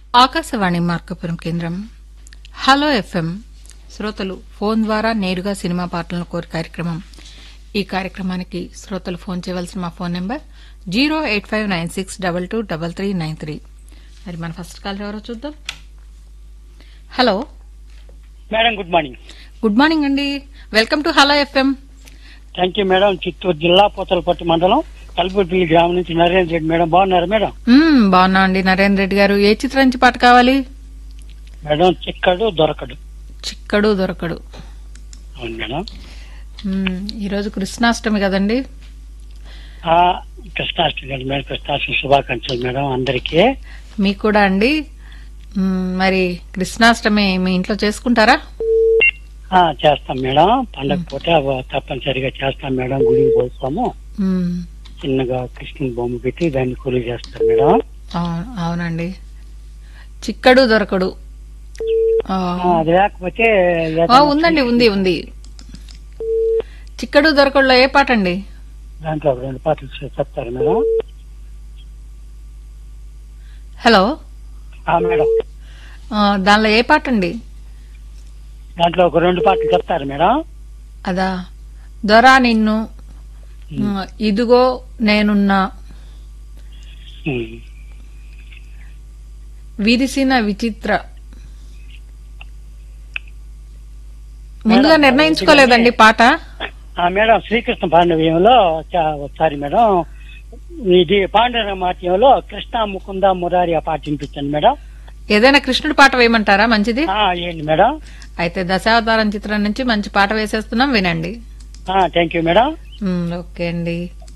ఆకాశవాణి మార్కపురం కేంద్రం hello FM శ్రోతలు phone ద్వారా నేరుగా సినిమా పాటలను కోరి కార్యక్రమం ఈ కార్యక్రమానికి శ్రోతలు ఫోన్ చేయవలసిన మా phone number zero eight five nine six double two double three nine three మరి మన ఫస్ట్ కాల్ ఎవరో చూద్దాం hello madam good morning good morning అండి welcome to hello FM thank you madam Chittoor జిల్లా పోతలపట్టు మండలం కల్పూర్పల్లి గ్రామం నుంచి నరేంద్ర రెడ్డి మేడం బాగున్నారు మేడం మ్మ్, బాగున్నా అండి నరేంద్ర రెడ్డి గారు ఏ చిత్రం నుంచి పాట కావాలి మేడం చిక్కడు దొరకడు చిక్కడు దొరకడు అవును మేడం మ్మ్, ఈరోజు కృష్ణాష్టమి కదండి ఆ, కృష్ణాష్టమి కదా మేడం కృష్ణాష్టమి శుభాకాంక్షలు మేడం అందరికీ మీకు కూడా అండి మ్మ్, మరి కృష్ణాష్టమి మీ ఇంట్లో చేసుకుంటారా ఆ, చేస్తాం మేడం పండగ పూట తప్పనిసరిగా చేస్తాం మేడం గుడికి పోస్తాము మ్మ్, చిన్నగా కృష్ణుని బొమ్మ పెట్టి దాన్ని కొలువు చేస్తాం మేడం అవును- అవునండి చిక్కడు దొరకడు ఆ, ఆ, అది లేకపోతే ఆ, ఏదైనా ఉందండి ఉంది ఉంది చిక్కడు దొరకడులో ఏ పాట అండి దాంట్లో ఒక రెండు పాటలు చెప్తారు మేడం హలో ఆ మేడం ఆ, దానిలో ఏ పాట అండి దాంట్లో ఒక రెండు పాటలు చెప్తారు మేడం అదా దొరా నిన్ను మ్, ఇదిగో నేనున్నా ఉమ్. విరిసిన విచిత్ర ముందుగా మేడం, నిర్ణయించుకోలేదండి పాట ఆ మేడం శ్రీకృష్ణ పాండవ్యంలో చా- ఒకసారి మేడం ఇది పాండవ మాట్యంలో కృష్ణ ముకుంద మురారి ఆ పాట వినిపించండి మేడం ఏదైనా కృష్ణుడి పాట వేయమంటారా మంచిది ఆ, ఏంటి మేడం అయితే దశావతారం చిత్రం నుంచి మంచి పాట వేసేస్తున్నాం వినండి థ్యాంక్ యూ మేడం మ్, ఓకే అండి